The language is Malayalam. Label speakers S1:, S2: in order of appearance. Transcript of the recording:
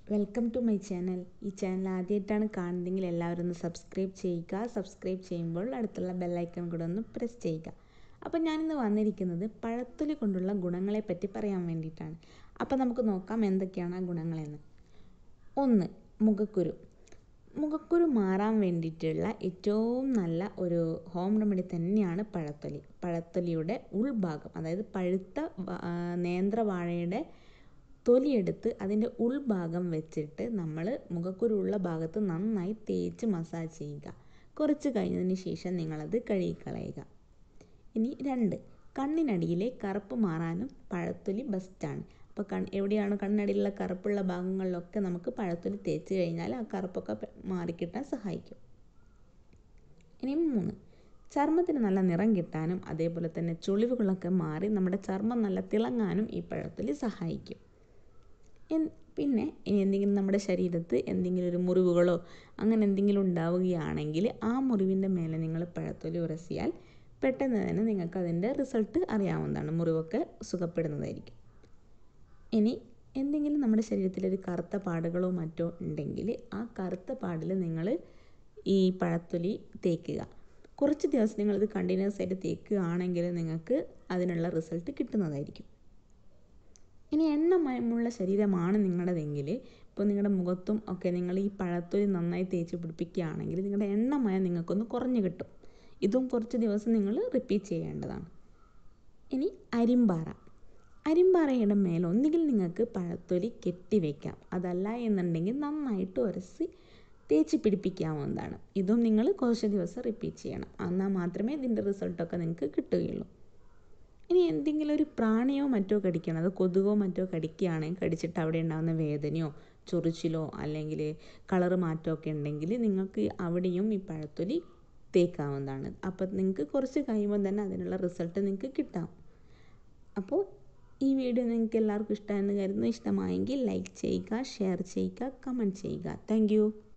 S1: വെൽക്കം ടു മൈ ചാനൽ ഈ ചാനൽ ആദ്യമായിട്ടാണ് കാണുന്നതെങ്കിൽ എല്ലാവരും ഒന്ന് സബ്സ്ക്രൈബ് ചെയ്യുക സബ്സ്ക്രൈബ് ചെയ്യുമ്പോൾ അടുത്തുള്ള ബെല്ലൈക്കൺ കൂടെ ഒന്ന് പ്രസ് ചെയ്യുക അപ്പോൾ ഞാനിന്ന് വന്നിരിക്കുന്നത് പഴത്തൊലി കൊണ്ടുള്ള ഗുണങ്ങളെ പറ്റി പറയാൻ വേണ്ടിയിട്ടാണ് അപ്പോൾ നമുക്ക് നോക്കാം എന്തൊക്കെയാണ് ആ ഗുണങ്ങളെന്ന് ഒന്ന് മുഖക്കുരു മുഖക്കുരു മാറാൻ വേണ്ടിയിട്ടുള്ള ഏറ്റവും നല്ല ഒരു ഹോം റെമഡി തന്നെയാണ് പഴത്തൊലി പഴത്തൊലിയുടെ ഉൾഭാഗം അതായത് പഴുത്ത വ- ആ, നേന്ത്രവാഴയുടെ തൊലിയെടുത്ത് അതിൻ്റെ ഉൾഭാഗം വെച്ചിട്ട് നമ്മൾ മുഖക്കുരു ഉള്ള ഭാഗത്ത് നന്നായി തേച്ച് മസാജ് ചെയ്യുക കുറച്ച് കഴിഞ്ഞതിന് ശേഷം നിങ്ങളത് കഴുകിക്കളയുക ഇനി രണ്ട് കണ്ണിനടിയിലെ കറുപ്പ് മാറാനും പഴത്തൊലി ബെസ്റ്റാണ് അപ്പോൾ കൺ എവിടെയാണോ കണ്ണടിയിലുള്ള കറുപ്പുള്ള ഭാഗങ്ങളിലൊക്കെ നമുക്ക് പഴത്തൊലി തേച്ച് കഴിഞ്ഞാൽ ആ കറുപ്പൊക്കെ പെ- മാറിക്കിട്ടാൻ സഹായിക്കും ഇനി മൂന്ന് ചർമ്മത്തിന് നല്ല നിറം കിട്ടാനും അതേപോലെ തന്നെ ചുളിവുകളൊക്കെ മാറി നമ്മുടെ ചർമ്മം നല്ല തിളങ്ങാനും ഈ പഴത്തൊലി സഹായിക്കും എൻ- പിന്നെ ഇനി എന്തെങ്കിലും നമ്മുടെ ശരീരത്ത് എന്തെങ്കിലും ഒരു മുറിവുകളോ അങ്ങനെ എന്തെങ്കിലും ഉണ്ടാവുകയാണെങ്കിൽ ആ മുറിവിൻ്റെ മേലെ നിങ്ങൾ പഴത്തൊലി ഉരസിയാൽ പെട്ടെന്ന് തന്നെ നിങ്ങൾക്ക് അതിൻ്റെ റിസൾട്ട് അറിയാവുന്നതാണ് മുറിവൊക്കെ സുഖപ്പെടുന്നതായിരിക്കും ഇനി എന്തെങ്കിലും നമ്മുടെ ശരീരത്തിൽ ഒരു കറുത്ത പാടുകളോ മറ്റോ ഉണ്ടെങ്കിൽ ആ കറുത്ത പാടിൽ നിങ്ങൾ ഈ പഴത്തൊലി തേക്കുക കുറച്ച് ദിവസം നിങ്ങളിത് കണ്ടിന്യൂസ് ആയിട്ട് തേക്കുകയാണെങ്കിൽ നിങ്ങൾക്ക് അതിനുള്ള റിസൾട്ട് കിട്ടുന്നതായിരിക്കും ഇനി എണ്ണമയമുള്ള ശരീരമാണ് നിങ്ങളുടെതെങ്കിൽ ഇപ്പോൾ നിങ്ങളുടെ മുഖത്തും ഒക്കെ നിങ്ങൾ ഈ പഴത്തൊലി നന്നായി തേച്ച് പിടിപ്പിക്കുകയാണെങ്കിൽ നിങ്ങളുടെ എണ്ണമയം നിങ്ങൾക്കൊന്ന് കുറഞ്ഞു കിട്ടും ഇതും കുറച്ച് ദിവസം നിങ്ങൾ റിപ്പീറ്റ് ചെയ്യേണ്ടതാണ് ഇനി അരിമ്പാറ അരിമ്പാറയുടെ മേൽ ഒന്നുകിൽ നിങ്ങൾക്ക് പഴത്തൊലി കെട്ടിവെക്കാം അതല്ല എന്നുണ്ടെങ്കിൽ നന്നായിട്ട് ഉരಸಿ തേച്ച് പിടിപ്പിക്കാവുന്നതാണ് ഇതും നിങ്ങൾ കുറച്ച് ദിവസം റിപ്പീറ്റ് ചെയ്യണം എന്നാൽ മാത്രമേ ഇതിൻ്റെ റിസൾട്ടൊക്കെ നിങ്ങൾക്ക് കിട്ടുകയുള്ളൂ ഇനി എന്തെങ്കിലും ഒരു പ്രാണിയോ മറ്റോ കടിക്കണം അത് കൊതുകോ മറ്റോ കടിക്കുകയാണെങ്കിൽ കടിച്ചിട്ട് അവിടെ ഉണ്ടാകുന്ന വേദനയോ ചൊറിച്ചിലോ അല്ലെങ്കിൽ കളറ് മാറ്റമൊക്കെ ഉണ്ടെങ്കിൽ നിങ്ങൾക്ക് അവിടെയും ഈ പഴത്തൊലി തേക്കാവുന്നതാണ് അപ്പോൾ നിങ്ങൾക്ക് കുറച്ച് കഴിയുമ്പോൾ തന്നെ അതിനുള്ള റിസൾട്ട് നിങ്ങൾക്ക് കിട്ടാം അപ്പോൾ ഈ വീഡിയോ നിങ്ങൾക്ക് എല്ലാവർക്കും ഇഷ്ടമായെന്ന് കരുതുന്നു ഇഷ്ടമായെങ്കിൽ ലൈക്ക് ചെയ്യുക ഷെയർ ചെയ്യുക കമൻറ്റ് ചെയ്യുക താങ്ക്